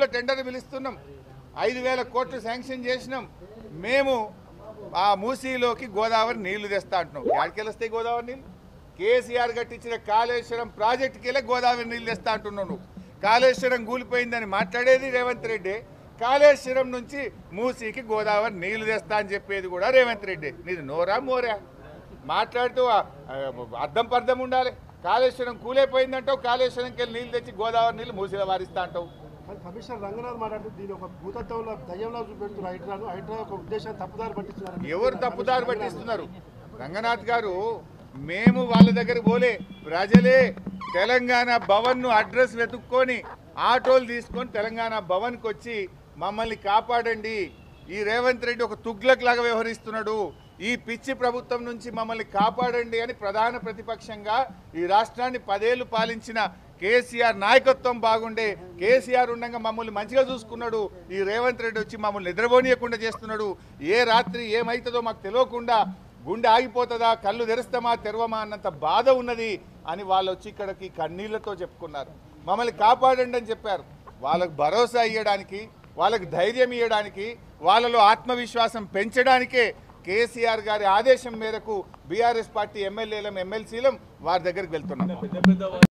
tender పిలుస్తున్నాం ఐదు వేల కోట్లు శాంక్షన్ చేసినాం మేము ఆ మూసీలోకి గోదావరి నీళ్లు తెస్తా అంటున్నాం ఎక్కడికి వస్తాయి గోదావరి నీళ్ళు కేసీఆర్ కట్టించిన కాళేశ్వరం ప్రాజెక్టుకి వెళ్ళి గోదావరి నీళ్ళు తెస్తా అంటున్నావు నువ్వు కాళేశ్వరం కూలిపోయిందని మాట్లాడేది రేవంత్ రెడ్డి కాళేశ్వరం నుంచి మూసీకి గోదావరి నీళ్లు తెస్తా అని చెప్పేది కూడా రేవంత్ రెడ్డి నీది నోరా మోరా మాట్లాడుతూ ఆ, ఆ, అద్దం పర్థం ఉండాలి కాళేశ్వరం కూలైపోయిందంటావు కాళేశ్వరంకి వెళ్ళి నీళ్ళు తెచ్చి గోదావరి నీళ్ళు మూసీలో వారిస్తా అంటావు కానీ కమిషనర్ రంగనాథ్ మాట్లాడుతూ దీని ఒక భూతత్వంలో దయ్యంలో చూపెడుతున్నారు హైడ్రాను హైడ్రా ఒక ఉద్దేశాన్ని తప్పుదారి పట్టిస్తున్నారు ఎవరు తప్పుదారి పట్టిస్తున్నారు రంగనాథ్ గారు మేము వాళ్ళ దగ్గర పోలే ప్రజలే తెలంగాణ భవన్ను అడ్రస్ వెతుక్కొని ఆటోలు తీసుకొని తెలంగాణ భవన్కి వచ్చి మమ్మల్ని కాపాడండి ఈ రేవంత్ రెడ్డి ఒక తుగ్లక్ లాగా వ్యవహరిస్తున్నాడు ఈ పిచ్చి ప్రభుత్వం నుంచి మమ్మల్ని కాపాడండి అని ప్రధాన ప్రతిపక్షంగా ఈ రాష్ట్రాన్ని పదేళ్లు పాలించిన కేసీఆర్ నాయకత్వం బాగుండే కేసీఆర్ ఉండగా మమ్మల్ని మంచిగా చూసుకున్నాడు ఈ రేవంత్ రెడ్డి వచ్చి మమ్మల్ని నిద్రపోనీయకుండా చేస్తున్నాడు ఏ రాత్రి ఏమవుతుందో మాకు తెలియకుండా గుండె ఆగిపోతుందా కళ్ళు తెరుస్తామా తెరవమా అన్నంత బాధ ఉన్నది అని వాళ్ళు వచ్చి ఇక్కడికి కన్నీళ్లతో చెప్పుకున్నారు మమ్మల్ని కాపాడండి అని చెప్పారు వాళ్ళకు భరోసా ఇవ్వడానికి వాళ్ళకి ధైర్యం ఇవ్వడానికి వాళ్ళలో ఆత్మవిశ్వాసం పెంచడానికే కేసీఆర్ గారి ఆదేశం మేరకు బీఆర్ఎస్ పార్టీ ఎమ్మెల్యేలం ఎమ్మెల్సీలం వారి దగ్గరికి వెళ్తున్నాం